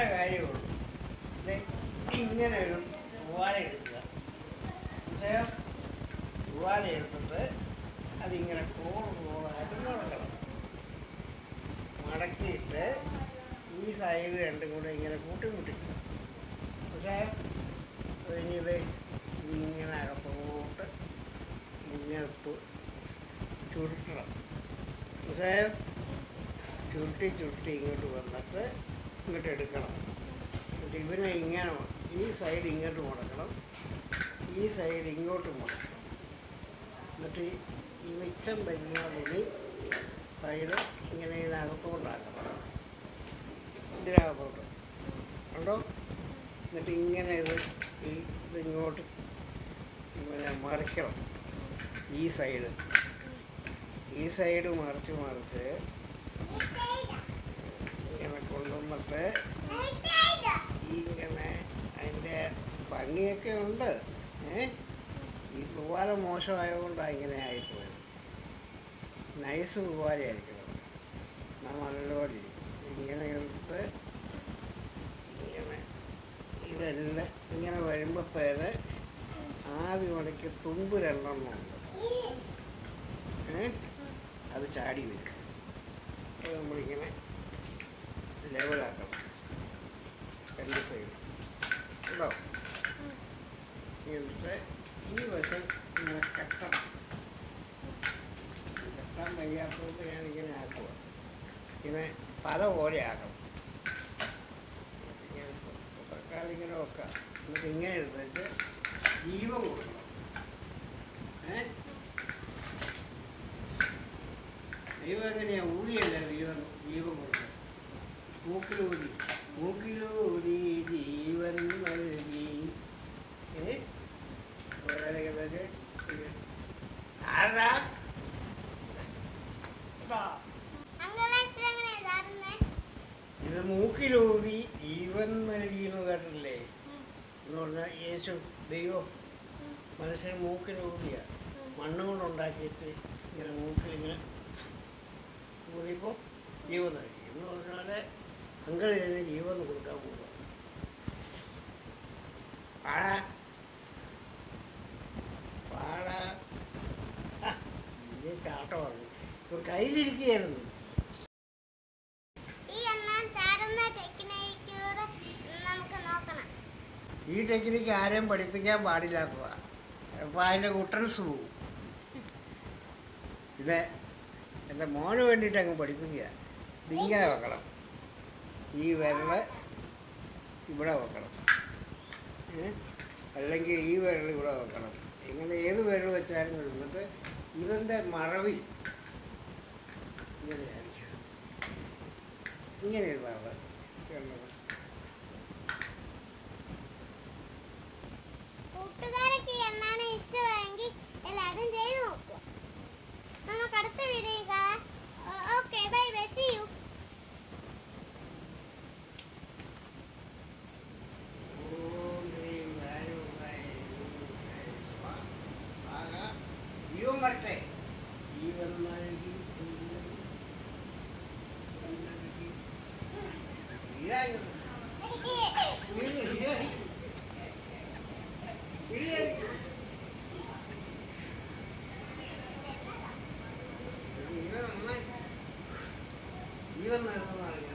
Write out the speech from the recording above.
കാര്യമുള്ളൂ ദേ, ഇങ്ങനെ ഒരു ഉവാല എടുക്കുക മനസ്സിലായോ ഉവാല എടുത്തിട്ട് അതിങ്ങനെ കോറ് കോറായിട്ട് മടക്കണം മടക്കിയിട്ട് ഈ സൈഡ് രണ്ടും കൂടെ ഇങ്ങനെ കൂട്ടി മുട്ടിക്കണം മനസ്സിലായോ കഴിഞ്ഞത് ഇതിങ്ങനെ അകത്തോട്ട് ഇങ്ങോട്ട് ചുരുട്ടണം മനസ്സിലായോ ചുരുട്ടി ചുരുട്ടി ഇങ്ങോട്ട് വന്നിട്ട് ഇങ്ങോട്ട് എടുക്കണം എന്നിട്ട് ഇവനെ ഇങ്ങനെ ഈ സൈഡ് ഇങ്ങോട്ട് മുടക്കണം ഈ സൈഡ് ഇങ്ങോട്ട് മുടക്കണം എന്നിട്ട് ഈ- ഈ മിച്ചം വരുന്ന തുണി സൈഡ് ഇങ്ങനെ ഇതിനകത്തോട്ടാക്കണം ഇതിനകത്തോട്ട് കണ്ടോ എന്നിട്ട് ഇങ്ങനെ ഇത് ഈ ഇതിങ്ങോട്ട് ഇങ്ങനെ മറിക്കണം ഈ സൈഡ് ഈ സൈഡ് മറിച്ച് മറിച്ച് ഇങ്ങനെ കൊണ്ടുവന്നിട്ട് ഇങ്ങനെ അതിൻ്റെ ഭംഗിയൊക്കെ ഉണ്ട് ഏ ഈ തൂവാല മോശമായതുകൊണ്ടാണ് ഇങ്ങനെ ആയിപ്പോയത് നൈസ് തൂവാലയായിരിക്കണം എന്നാൽ നല്ലപോലെ ഇങ്ങനെ എടുത്ത് ഇങ്ങനെ ഇതെല്ലാം ഇങ്ങനെ വരുമ്പോഴത്തേന് ആദ്യം ഇടയ്ക്ക് തുമ്പ് രണ്ടെണ്ണം ഉണ്ട് ഏ അത് ചാടി വരും അത് നമ്മളിങ്ങനെ ലെവലാക്കണം രണ്ട് സൈഡ് കേട്ടോ എന്നിട്ട് ഈ വശം ഇങ്ങനെ കെട്ടണം കെട്ടാൻ വയ്യാത്തതുകൊണ്ട് ഞാനിങ്ങനെ ആക്കുക ഇങ്ങനെ പല പോലെ ആക്കണം ഇങ്ങനെ തക്കാളി ഇങ്ങനെ വെക്കാം എന്നിട്ട് ഇങ്ങനെ എടുത്ത് വെച്ച് ജീവൻ കൊടുക്കണം ഏ ദൈവം എങ്ങനെയാ ഊതിയല്ല ജീവൻ ജീവൻ കൊടുക്കുന്നത് മൂക്കിലൂതി മൂക്കിലൂതി ജീവൻ നൽകി ഏ ഒരാളെ ആരാ ഇതാ. ഇത് മൂക്കിലൂതി ജീവൻ നൽകിയെന്ന് കേട്ടില്ലേ എന്ന് പറഞ്ഞാൽ യേശു ദൈവം മനുഷ്യന് മൂക്കിലൂതിയ മണ്ണ് കൊണ്ടുണ്ടാക്കിയിട്ട് ഇങ്ങനെ മൂക്കിൽ ഇങ്ങനെ ഊതിയപ്പോൾ ജീവൻ നൽകി എന്ന് പറഞ്ഞാൽ അങ്കൾ ഇതിന് ജീവൻ കൊടുക്കാൻ പോകുക പാടാ പാടാ ആ, ഇത് ചാട്ടമാണ് ഇപ്പൊ കയ്യിലിരിക്കുകയായിരുന്നു ഈ എണ്ണ ചാടുന്ന ടെക്നിക്കിലൂടെ നമുക്ക് നോക്കണം ഈ ടെക്നിക്ക് ആരെയും പഠിപ്പിക്കാൻ പാടില്ലാത്തതാണ് അപ്പോൾ അതിൻ്റെ കുട്ടൻസ് പോവും ഇത് എൻ്റെ മോന് വേണ്ടിയിട്ട് അങ്ങ് പഠിപ്പിക്കുക ഇതിങ്ങനെ വെക്കണം ഈ വിരല് ഇവിടെ വെക്കണം ഏ? അല്ലെങ്കിൽ ഈ വിരൽ ഇവിടെ വെക്കണം ഇങ്ങനെ ഏത് വിരൽ വെച്ചാലും എന്നിട്ട് ഇതിൻ്റെ മറവിൽ ഇങ്ങനെയായിരിക്കും ഇങ്ങനെ ഒരു വിരൽ കണ്ടോ? കൂട്ടുകാരൊക്കെ ഈ എണ്ണാണ് ഇഷ്ടമായെങ്കിൽ എല്ലാവരും ചെയ്തു നോക്കുക നമുക്ക് അടുത്ത വീഡിയോ കാണാം okay bye bye see you ജീവൻ വരട്ടെ ജീവൻ നൽകി നൽകി. ഇതായിരുന്നു. ഇത് ഇത് ഇത് ജീവൻ നന്നായി ജീവൻ നൽകുന്നതാണ്